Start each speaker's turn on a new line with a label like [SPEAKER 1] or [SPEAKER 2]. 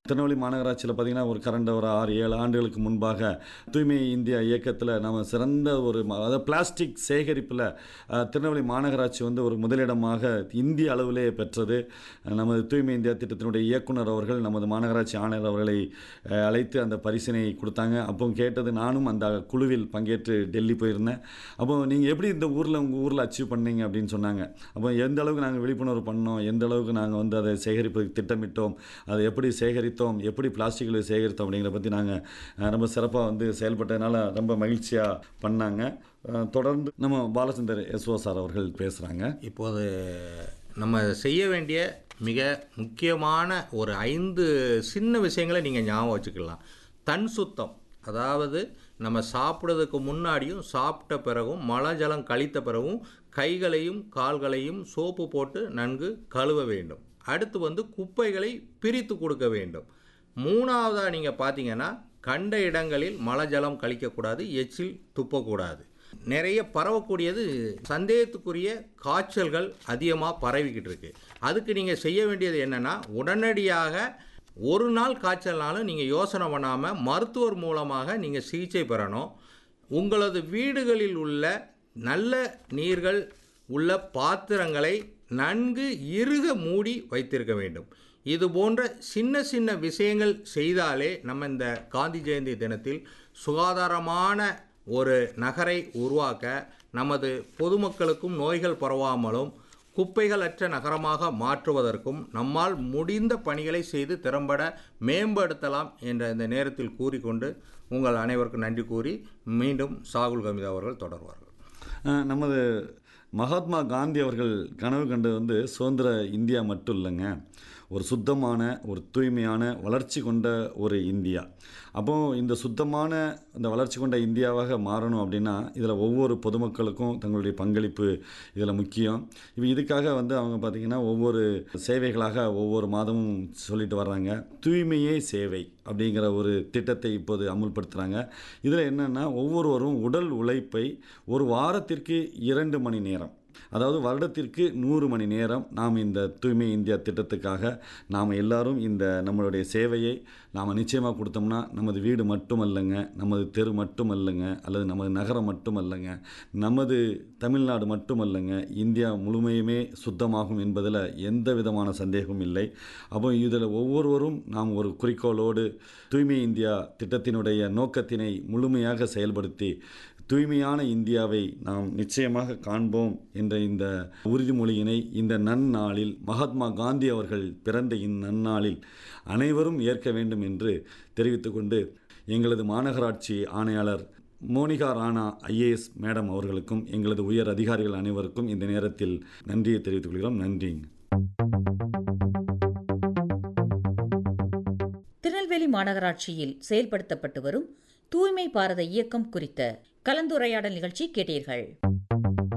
[SPEAKER 1] திருநெல்வேலி மாநகராட்சியில் பார்த்தீங்கன்னா ஒரு கடந்த ஒரு ஆறு ஏழு ஆண்டுகளுக்கு முன்பாக தூய்மை இந்தியா இயக்கத்தில் நம்ம சிறந்த ஒரு ம- அதாவது பிளாஸ்டிக் சேகரிப்பில் அஹ், திருநெல்வேலி மாநகராட்சி வந்து ஒரு முதலிடமாக இந்திய அளவிலே பெற்றது அஹ், நமது தூய்மை இந்தியா திட்டத்தினுடைய இயக்குனர் அவர்கள் நமது மாநகராட்சி ஆணையர் அவர்களை அஹ், அழைத்து அந்த பரிசினை கொடுத்தாங்க அப்போ கேட்டது நானும் அந்த குழுவில் பங்கேற்று டெல்லி போயிருந்தேன் அப்போ நீங்கள் எப்படி இந்த ஊரில் உங்கள் ஊரில் அச்சீவ் பண்ணீங்க அப்படின்னு சொன்னாங்க அப்போ எந்த அளவுக்கு நாங்கள் விழிப்புணர்வு பண்ணோம் எந்த அளவுக்கு நாங்கள் வந்து அதை சேகரிப்பதற்கு திட்டமிட்டோம் அதை எப்படி சேகரித்தோம் எப்படி பிளாஸ்டிக்களை சேகரித்தோம் அப்படிங்கிற பற்றி நாங்கள் ரொம்ப சிறப்பாக வந்து செயல்பட்டதுனால ரொம்ப மகிழ்ச்சியாக பண்ணாங்க அஹ், தொடர்ந்து நம்ம பாலச்சந்தர் எஸ்ஓ சார் அவர்கள் பேசுகிறாங்க
[SPEAKER 2] இப்போது நம்ம செய்ய வேண்டிய மிக முக்கியமான ஒரு ஐந்து சின்ன விஷயங்களை நீங்கள் ஞாபகம் வச்சுக்கலாம் தன் சுத்தம் அதாவது நம்ம சாப்பிட்றதுக்கு முன்னாடியும் சாப்பிட்ட பிறகும் மழை ஜலம் கழித்த பிறகும் கைகளையும் கால்களையும் சோப்பு போட்டு நன்கு கழுவ வேண்டும் அடுத்து வந்து குப்பைகளை பிரித்து கொடுக்க வேண்டும் மூணாவதாக நீங்கள் பார்த்தீங்கன்னா கண்ட இடங்களில் மழை ஜலம் கழிக்கக்கூடாது எச்சில் துப்பக்கூடாது நிறைய பரவக்கூடியது சந்தேகத்துக்குரிய காய்ச்சல்கள் அதிகமாக பரவிக்கிட்டு இருக்கு அதுக்கு நீங்கள் செய்ய வேண்டியது என்னென்னா உடனடியாக ஒரு நாள் காய்ச்சல்னாலும் நீங்கள் யோசனை பண்ணாமல் மருத்துவர் மூலமாக நீங்கள் சிகிச்சை பெறணும் உங்களது வீடுகளில் உள்ள நல்ல நீர்கள் உள்ள பாத்திரங்களை நன்கு இறுக மூடி வைத்திருக்க வேண்டும் இது போன்ற சின்ன சின்ன விஷயங்கள் செய்தாலே நம்ம இந்த காந்தி ஜெயந்தி தினத்தில் சுகாதாரமான ஒரு நகரை உருவாக்க நமது பொதுமக்களுக்கும் நோய்கள் பரவாமலும் குப்பைகளற்ற நகரமாக மாற்றுவதற்கும் நம்மால் முடிந்த பணிகளை செய்து திறம்பட மேம்படுத்தலாம் என்ற இந்த நேரத்தில் கூறிக்கொண்டு உங்கள் அனைவருக்கும் நன்றி கூறி மீண்டும் சாகுல் கமிதா அவர்கள் தொடர்வார்கள்
[SPEAKER 1] அஹ், நமது மகாத்மா காந்தி அவர்கள் கனவு கண்டது வந்து சுதந்திர இந்தியா மட்டும் இல்லைங்க ஒரு சுத்தமான ஒரு தூய்மையான வளர்ச்சி கொண்ட ஒரு இந்தியா அப்போ இந்த சுத்தமான இந்த வளர்ச்சி கொண்ட இந்தியாவாக மாறணும் அப்படின்னா இதில் ஒவ்வொரு பொதுமக்களுக்கும் தங்களுடைய பங்களிப்பு இதில் முக்கியம் இப்போ இதுக்காக வந்து அவங்க பார்த்திங்கன்னா ஒவ்வொரு சேவைகளாக ஒவ்வொரு மாதமும் சொல்லிட்டு வர்றாங்க தூய்மையே சேவை அப்படிங்கிற ஒரு திட்டத்தை இப்போது அமுல்படுத்துகிறாங்க இதில் என்னென்னா ஒவ்வொருவரும் உடல் உழைப்பை ஒரு வாரத்திற்கு இரண்டு மணி நேரம் அதாவது வருடத்திற்கு நூறு மணி நேரம் நாம் இந்த தூய்மை இந்தியா திட்டத்துக்காக நாம் எல்லாரும் இந்த நம்மளுடைய சேவையை நாம் நிச்சயமாக கொடுத்தோம்னா நமது வீடு மட்டுமல்லங்க நமது தெரு மட்டுமல்லங்க அல்லது நமது நகரம் மட்டுமல்லங்க நமது தமிழ்நாடு மட்டுமல்லங்க இந்தியா முழுமையுமே சுத்தமாகும் என்பதில் எந்த விதமான சந்தேகமும் இல்லை அப்போ இதில் ஒவ்வொருவரும் நாம் ஒரு குறிக்கோளோடு தூய்மை இந்தியா திட்டத்தினுடைய நோக்கத்தினை முழுமையாக செயல்படுத்தி தூய்மையான இந்தியாவை நாம் நிச்சயமாக காண்போம் என்ற இந்த உறுதிமொழியினை இந்த நன்னாளில் மகாத்மா காந்தி அவர்கள் பிறந்த இந்நன்னாளில் அனைவரும் ஏற்க வேண்டும் என்று தெரிவித்துக்கொண்டு எங்களது மாநகராட்சி ஆணையாளர் மோனிகா ராணா ஐஏஎஸ் மேடம் அவர்களுக்கும் எங்களது உயர் அதிகாரிகள் அனைவருக்கும் இந்த நேரத்தில் நன்றியை தெரிவித்துக் கொள்கிறோம் நன்றிங்க
[SPEAKER 3] திருநெல்வேலி மாநகராட்சியில் செயல்படுத்தப்பட்டு வரும் தூய்மை பாரத இயக்கம் குறித்த கலந்துரையாடல் நிகழ்ச்சி கேட்டீர்கள்